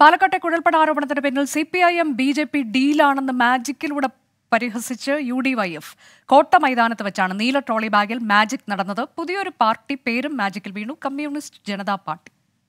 പാലക്കാട്ടെ കുഴൽപ്പണ ആരോപണത്തിന് പിന്നിൽ C P I M B J P ഡീലാണെന്ന് മാജിക്കിലൂടെ പരിഹസിച്ച് യു ഡി വൈ എഫ് കോട്ട മൈതാനത്ത് വെച്ചാണ് നീല ട്രോളി ബാഗിൽ മാജിക് നടന്നത് പുതിയൊരു പാർട്ടി പേരും മാജിക്കിൽ വീണു കമ്മ്യൂണിസ്റ്റ് ജനതാ പാർട്ടി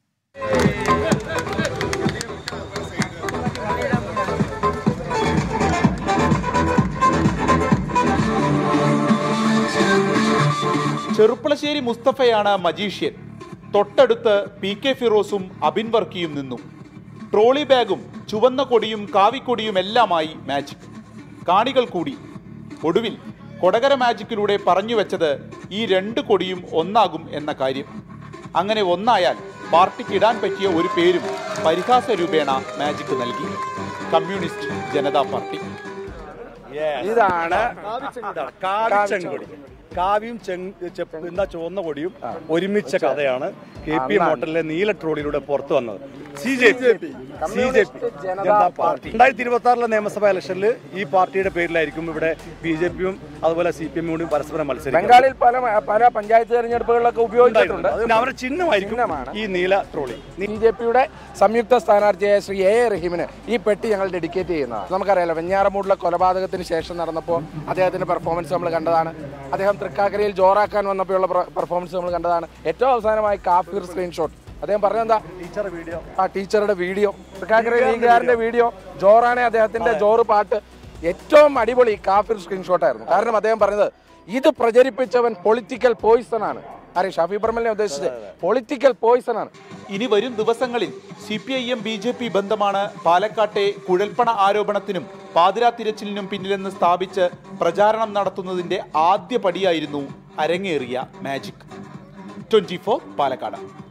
ചെറുപ്പളശ്ശേരി മുസ്തഫയാണ് മജീഷ്യൻ തൊട്ടടുത്ത് പി കെ ഫിറോസും അബിൻ വർക്കിയും നിന്നു ട്രോളി ബാഗും ചുവന്ന കൊടിയും കാവിക്കൊടിയും എല്ലാമായി മാജിക് കാണികൾ കൂടി ഒടുവിൽ കൊടകര മാജിക്കിലൂടെ പറഞ്ഞു വെച്ചത് ഈ രണ്ട് കൊടിയും ഒന്നാകും എന്ന കാര്യം അങ്ങനെ ഒന്നായാൽ പാർട്ടിക്ക് ഇടാൻ പറ്റിയ ഒരു പേരും പരിഹാസ രൂപേണ മാജിക് നൽകി കമ്മ്യൂണിസ്റ്റ് ജനതാ പാർട്ടി ഇതാണ് കാവിച്ചെങ്കൊടി കാവിയും ചെങ് ചെപ്പ് എന്താ ചുവന്ന കൊടിയും ഒരുമിച്ച കഥയാണ് കെ പി മോട്ടലിലെ നീല ട്രോളിയിലൂടെ പുറത്തു വന്നത് C J P C J P Janata party രണ്ടായിരത്തി ഇരുപത്തി ആറിലെ നിയമസഭാ ഇലക്ഷനിൽ ഈ പാർട്ടിയുടെ പേരിലായിരിക്കും ഇവിടെ ബി ജെ പിയും അതുപോലെ സി പി എം കൂടി പരസ്പരം മത്സരിക്കും ബംഗാളിൽ പല പല പഞ്ചായത്ത് തെരഞ്ഞെടുപ്പുകളിലൊക്കെ ഉപയോഗിച്ചിട്ടുണ്ട് അതിന് അവരുടെ ചിഹ്നമായിരിക്കും ചിഹ്നമാണ്. ഈ നീല ട്രോളി ബി ജെ പിയുടെ സംയുക്ത സ്ഥാനാർത്ഥിയായ ശ്രീ എ എ റഹീമിന് ഈ പെട്ടി ഞങ്ങൾ ഡെഡിക്കേറ്റ് ചെയ്യുന്നതാണ് നമുക്കറിയാലോ വെഞ്ഞാറമൂടിലെ കൊലപാതകത്തിന് ശേഷം നടന്നപ്പോൾ അദ്ദേഹത്തിന്റെ പെർഫോമൻസ് നമ്മൾ കണ്ടതാണ് അദ്ദേഹം തൃക്കാക്കരയിൽ ജോറാക്കാൻ വന്നപ്പോഴുള്ള പെർഫോമൻസ് നമ്മൾ കണ്ടതാണ് ഏറ്റവും അവസാനമായി കാഫീർ സ്ക്രീൻഷോട്ട് അദ്ദേഹം പറഞ്ഞെന്താ ടീച്ചർ വീഡിയോ ആ ടീച്ചറുടെ വീഡിയോ തൃക്കാക്കര ലീഗുകാരന്റെ വീഡിയോ ജോറാണ് അദ്ദേഹത്തിന്റെ ജോറ് പാട്ട് ഏറ്റവും അടിപൊളി കാഫിർ സ്ക്രീൻഷോട്ട് ആയിരുന്നു കാരണം അദ്ദേഹം പറഞ്ഞത് ഇത് പ്രചരിപ്പിച്ചവൻ പൊളിറ്റിക്കൽ പോയിസൺ ആണ് ആരെ ഷാഫി ബർമലിനെ ഉദ്ദേശിച്ചത് പൊളിറ്റിക്കൽ പോയിസൺ ആണ് ഇനി വരും ദിവസങ്ങളിൽ C P I M B J P ബന്ധമാണ് പാലക്കാട്ടെ കുഴൽപ്പണ ആരോപണത്തിനും പാതിരാ തിരച്ചിലിനും പിന്നിലെന്ന് സ്ഥാപിച്ച് പ്രചാരണം നടത്തുന്നതിന്റെ ആദ്യ പടിയായിരുന്നു അരങ്ങേറിയ മാജിക് ട്വന്റി ഫോർ പാലക്കാട്